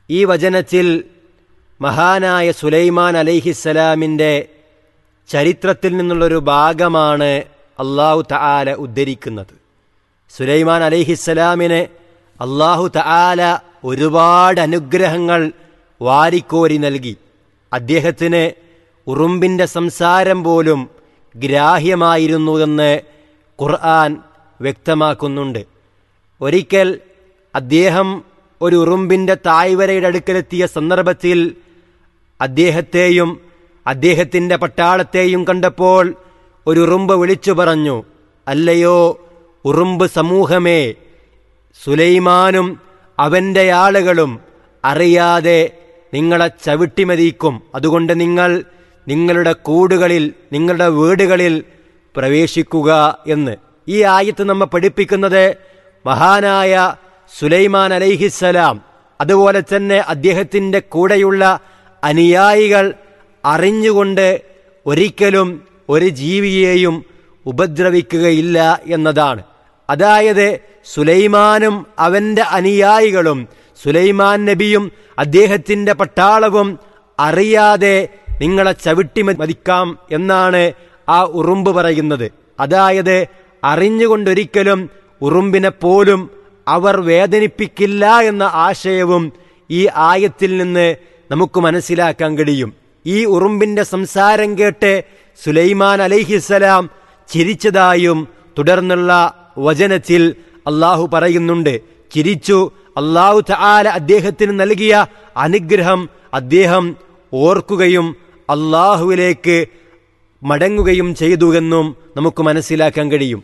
ഈ വചനത്തിൽ മഹാനായ സുലൈമാൻ അലൈഹിസ്സലാമിൻ്റെ ചരിത്രത്തിൽ നിന്നുള്ളൊരു ഭാഗമാണ് അള്ളാഹു തആല ഉദ്ധരിക്കുന്നത് സുലൈമാൻ അലൈഹിസ്സലാമിന് അള്ളാഹു തആല ഒരുപാട് അനുഗ്രഹങ്ങൾ വാരിക്കോരി നൽകി അദ്ദേഹത്തിന് ഉറുമ്പിൻ്റെ സംസാരം പോലും ഗ്രാഹ്യമായിരുന്നുവെന്ന് ഖുർആൻ വ്യക്തമാക്കുന്നുണ്ട് ഒരിക്കൽ അദ്ദേഹം ഒരു ഉറുമ്പിൻ്റെ തായ്വരയുടെ അടുക്കലെത്തിയ സന്ദർഭത്തിൽ അദ്ദേഹത്തെയും അദ്ദേഹത്തിൻ്റെ പട്ടാളത്തെയും കണ്ടപ്പോൾ ഒരു ഉറുമ്പ് വിളിച്ചു പറഞ്ഞു അല്ലയോ ഉറുമ്പ് സമൂഹമേ സുലൈമാനും അവൻ്റെ ആളുകളും അറിയാതെ നിങ്ങളെ ചവിട്ടിമതിക്കും അതുകൊണ്ട് നിങ്ങൾ നിങ്ങളുടെ കൂടുകളിൽ നിങ്ങളുടെ വീടുകളിൽ പ്രവേശിക്കുക എന്ന് ഈ ആയത്ത് നമ്മെ പഠിപ്പിക്കുന്നത് മഹാനായ സുലൈമാൻ അലൈഹിസ്സലാം അതുപോലെ തന്നെ അദ്ദേഹത്തിൻ്റെ കൂടെയുള്ള അനുയായികൾ അറിഞ്ഞുകൊണ്ട് ഒരിക്കലും ഒരു ജീവിയെയും ഉപദ്രവിക്കുകയില്ല എന്നതാണ് അതായത് സുലൈമാനും അവൻ്റെ അനുയായികളും സുലൈമാൻ നബിയും അദ്ദേഹത്തിൻ്റെ പട്ടാളവും അറിയാതെ നിങ്ങളെ ചവിട്ടി മതിക്കാം എന്നാണ് ആ ഉറുമ്പ് പറയുന്നത് അതായത് അറിഞ്ഞുകൊണ്ടൊരിക്കലും ഉറുമ്പിനെ പോലും അവർ വേദനിപ്പിക്കില്ല എന്ന ആശയവും ഈ ആയത്തിൽ നിന്ന് നമുക്ക് മനസ്സിലാക്കാൻ കഴിയും ഈ ഉറുമ്പിന്റെ സംസാരം കേട്ട് സുലൈമാൻ അലൈഹിസലാം ചിരിച്ചതായും തുടർന്നുള്ള വചനത്തിൽ അള്ളാഹു പറയുന്നുണ്ട് ചിരിച്ചു അള്ളാഹു തആല അദ്ദേഹത്തിന് നൽകിയ അനുഗ്രഹം അദ്ദേഹം ഓർക്കുകയും അള്ളാഹുവിലേക്ക് മടങ്ങുകയും ചെയ്തുവെന്നും നമുക്ക് മനസ്സിലാക്കാൻ കഴിയും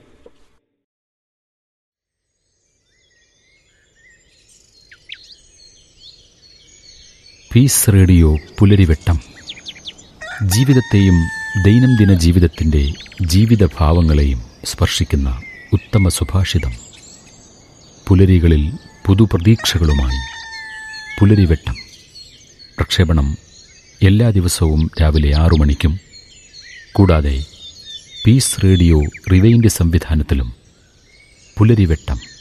പീസ് റേഡിയോ പുലരിവെട്ടം ജീവിതത്തെയും ദൈനംദിന ജീവിതത്തിൻ്റെ ജീവിതഭാവങ്ങളെയും സ്പർശിക്കുന്ന ഉത്തമ സുഭാഷിതം പുലരികളിൽ പുതുപ്രതീക്ഷകളുമായി പുലരിവെട്ടം പ്രക്ഷേപണം എല്ലാ ദിവസവും രാവിലെ ആറു മണിക്കും കൂടാതെ പീസ് റേഡിയോ റിവൈൻഡ് സംവിധാനത്തിലും പുലരിവെട്ടം